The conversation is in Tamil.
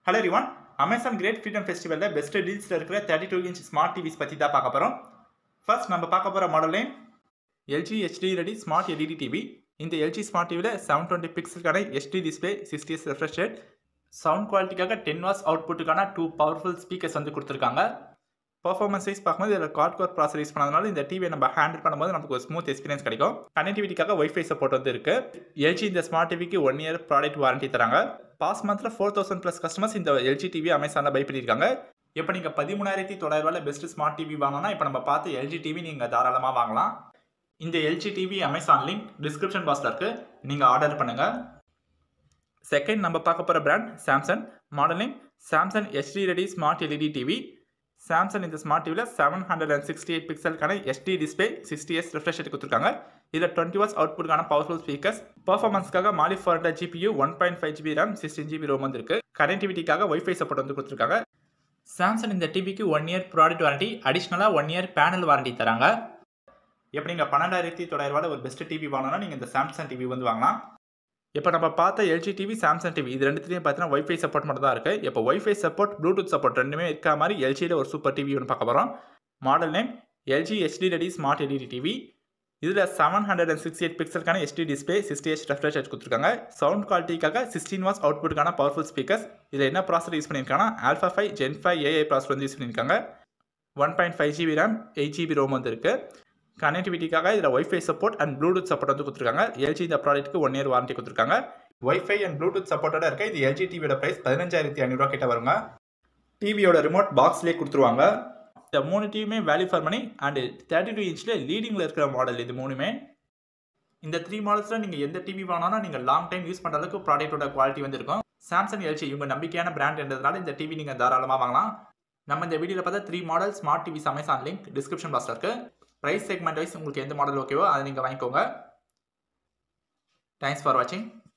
ஹலோ ரிவான் அமேசான் கிரேட் ஃப்ரீடம் ஃபெஸ்டிவலில் பெஸ்ட் டீல்ஸில் இருக்கிற thirty two inch smart TVs பற்றி தான் பார்க்க போகிறோம் ஃபர்ஸ்ட் நம்ம பார்க்க போகிற model name LG HD ready smart LED TV இந்த எல்ஜி ஸ்மார்ட் டிவியில் செவன் டுவெண்ட்டி பிக்சலுக்கான HD display sixty S refresh rate sound குவாலிட்டிக்காக டென் வாட்ஸ் அவுட்புட்டுக்கான டூ பவர்ஃபுல் ஸ்பீக்கர்ஸ் வந்து கொடுத்துருக்காங்க பர்ஃபார்மன்ஸ் வைஸ் பார்க்கும்போது இதில் கார்ட் கோர் ப்ராசர் யூஸ் பண்ணதுனால இந்த டிவியை நம்ம ஹேண்டில் பண்ணும்போது நமக்கு ஒரு ஸ்மூத் எக்ஸ்பீரியன்ஸ் கிடைக்கும் கனெக்டிவிட்டிக்காக ஒய்ஃபை சப்போர்ட் வந்து இருக்கு எல்ஜி இந்த ஸ்மார்ட் டிவிக்கு ஒன் இயர் ப்ராடக்ட் வாரண்டி தராங்க பாஸ் மந்த்தில் ஃபோர் தௌசண்ட் ப்ளஸ் கஸ்டமர்ஸ் இந்த எல்ஜி டிவி அமேசானில் பை பண்ணியிருக்காங்க இப்போ நீங்கள் பதிமூணாயிரத்தி தொள்ளாயிரரூவாயில் பெஸ்ட் ஸ்மார்ட் டிவி வாங்கணும்னா இப்போ நம்ம பார்த்து எல்ஜி டிவி நீங்கள் தாராளமாக வாங்கலாம் இந்த LG TV Amazon link description பாக்ஸில் இருக்குது நீங்கள் ஆர்டர் பண்ணுங்கள் செகண்ட் நம்ம பார்க்க போகிற brand Samsung model name Samsung HD ready smart LED TV Samsung இந்த ஸ்மார்ட் டிவியில் seven hundred and sixty eight பிக்சலுக்கான SD display sixty S refresh கொடுத்துருக்காங்க இதில் டுவெண்ட்டி வாட்ஸ் அவுட்புட்கான பவர்ஃபுல் ஸ்பீக்கர்ஸ் பர்ஃபார்மன்ஸ்க்காக Mali four hundred GPU one point five GB RAM sixteen GB ROM வந்துருக்கு கனெக்டிவிட்டிக்காக ஒய்ஃபை சப்போர்ட் வந்து கொடுத்துருக்காங்க சாம்சங் இந்த டிவிக்கு ஒன் இயர் ப்ராடக்ட் வாரண்டி அடிஷ்னலாக ஒன் இயர் பேனல் வாரண்டி தராங்க இப்போ நீங்கள் பன்னெண்டாயிரத்தி தொள்ளாயிரரூவாயில் ஒரு பெஸ்ட் டிவி வாங்கினா நீங்கள் இந்த சாம்சங் டிவி வந்து வாங்கலாம் இப்போ நம்ம பார்த்த எல்ஜி டிவி சாம்சங் டிவி இது ரெண்டுத்துலையும் பார்த்தீங்கன்னா ஒய்ஃபை சப்போர்ட் மட்டும் தான் இருக்குது இப்போ ஒய்ஃபை சப்போர்ட் ப்ளூடூத் சப்போர்ட் ரெண்டுமே இருக்க மாதிரி எல்ஜியில் ஒரு சூப்பர் டிவி ஒன்று பார்க்க போகிறோம் model name LG HD ready smart LED TV இதில் seven hundred and sixty eight பிக்சலுக்கான HD display sixty H refresh கொடுத்துருக்காங்க சவுண்ட் குவாலிட்டிக்காக சிக்ஸ்டீன் வாட்ஸ் அவுட்புட்டுக்கான பவர்ஃபுல் ஸ்பீக்கர்ஸ் இதில் என்ன ப்ராசர் யூஸ் பண்ணியிருக்காங்கன்னா alpha five gen five AI processor வந்து யூஸ் பண்ணியிருக்காங்க one point five GB RAM eight GB ROM வந்து இருக்குது கனெக்டிவிட்டிக்காக இதில் wifi support and Bluetooth support வந்து கொடுத்துருக்காங்க எல்ஜி இந்த ப்ராடக்ட்டுக்கு ஒன் இயர் வாரண்டி கொடுத்துருக்காங்க ஒய்ஃபை அண்ட் ப்ளூடூத் சப்போர்ட்டோட இருக்க இது எல்ஜி டிவியோட ப்ரைஸ் பதினஞ்சாயிரத்தி ஐநூறுரூவா கிட்ட வருங்க டிவியோட ரிமோட் பாக்ஸ்லேயே கொடுத்துருவாங்க இந்த மூணு டிவியுமே value for money and thirty two இன்ச்சில் லீடிங்கில் இருக்கிற மாடல் இது மூணுமே இந்த த்ரீ மாடல்ஸில் நீங்கள் எந்த டிவி வாங்கினாலும் நீங்கள் லாங் டைம் யூஸ் பண்ணுற அளவுக்கு ப்ராடக்ட்டோட குவாலிட்டி வந்து இருக்கும் சாம்சங் எல்ஜி இவங்க நம்பிக்கையான பிராண்ட் என்றதுனால இந்த டிவி நீங்கள் தாராளமாக வாங்கலாம் நம்ம இந்த வீடியோவில் பார்த்தா three model smart TVs Amazon link description பாக்ஸில் இருக்குது ப்ரைஸ் செக்மெண்ட் வைஸ் உங்களுக்கு எந்த மாடல் ஓகேவோ அதை நீங்கள் வாங்கிக்கோங்க தேங்க்ஸ் ஃபார் வாட்சிங்